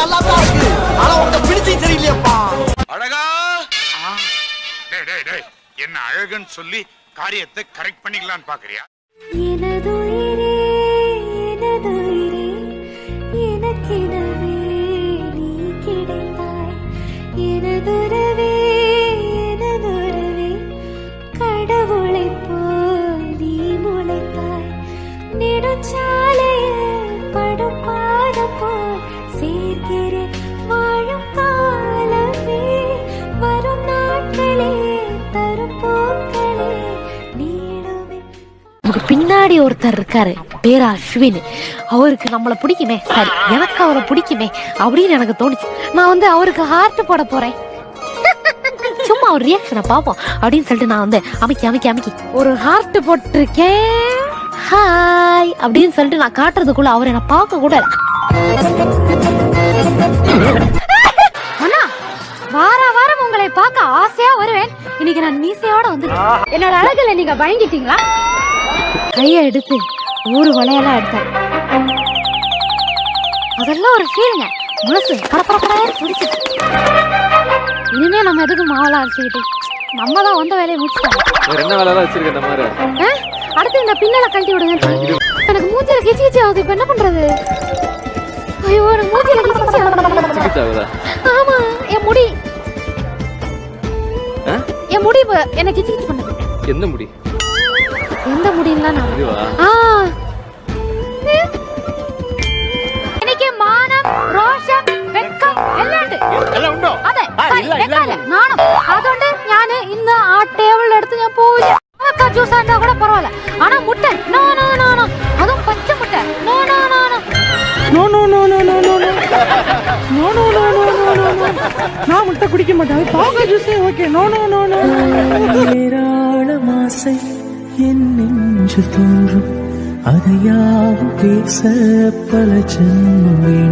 நல்லா தான் இருக்கு ஆனா உங்க பிடிச்சி சரியில்லையப்பா அழகா டேய் டேய் டேய் என்ன அழகுன்னு சொல்லி காரியத்தை கரெக்ட் பண்ணிக்கலாம்னு பாக்குறியா எனதுயிரே எனதுயிரே எனக்கெனவே நீ கிடைத்தாய் எனதுறவே எனதுறவே கடவுளைப் போல் நீ முளைத்தாய் நெடுஞ்சாலையில் படும் பாதம் போல் சேர்க்கிறேன் வாழும் காலமே வரும் நாட்களே தரும் போக்களே நீளுமே நமக்கு பின்னாடி ஒருத்தர் இருக்காரு பேரு அஸ்வின் அவருக்கு நம்மள பிடிக்குமே சரி எனக்கு அவரை பிடிக்குமே அப்படின்னு எனக்கு தோணுச்சு நான் வந்து அவருக்கு ஹார்ட் போட போறேன் சும்மா ஒரு ரியாக்ஷனை பார்ப்போம் அப்படின்னு சொல்லிட்டு நான் வந்து அமைக்கி அமைக்கி அமைக்கி ஒரு ஹார்ட் போட்டிருக்கேன் ஹாய் அப்படின்னு சொல்லிட்டு நான் காட்டுறதுக்குள்ள அவர் என்ன பார்க்க கூட அண்ணா வார வாரம் உங்களை பார்க்க ஆசையா வருவேன் இன்னைக்கு நான் மீசையோட வந்து என்னோட அழகுல நீங்க பயங்கிட்டீங்களா கையை எடுத்து ஊரு வளையெல்லாம் எடுத்தார் அதெல்லாம் ஒரு ஃபீலுங்க மனசு படப்படப்பட துடிச்சு இனிமே நம்ம எதுக்கு மாவெல்லாம் அரைச்சிக்கிட்டு நம்ம தான் வந்த வேலையை முடிச்சுட்டோம் வேற என்ன வேலை வச்சிருக்க இந்த மாதிரி ஆ? அடுத்து இந்த பின்னலை கழட்டி விடுங்க எனக்கு மூஞ்சில கிச்சி கிச்சி ஆகுது இப்ப என்ன பண்றது ஐயோ எனக்கு மூஞ்சில கிச்சி கிச்சி ஆகுது சிக்கிச்சு ஆகுதா ஆமா என் முடி ஆ? என் முடி இப்ப என்ன கிச்சி கிச்சி பண்ணுது எந்த முடி எந்த முடியலாம் நான் இதுவா ஆ. എനിക്ക് മാനം രോഷം വെക്കം എല്ലാം ഉണ്ട് അതെ സോറി, വെക്കമില്ല, നാണം അതുകൊണ്ട് ഞാൻ ഇന്ന് ആ ടേബിളിൽ എടുത്ത് ഞാൻ പോയി ജ്യൂസ് ആണ്ടാ കൂടെ പറവല്ല ആണോ മുട്ട നോ നോ നോ നോ അതും പച്ച മുട്ട no no no no no no no no no no no no no no no no no no நான் முட்டை குடிக்க மாட்டேன் அது பாவக்காய் ஜூஸே okay no no no no ஏராளம் ஆசை என் நெஞ்சில் தோன்றும் அதையாவும் பேச பல ஜென்மம் வேண்டும்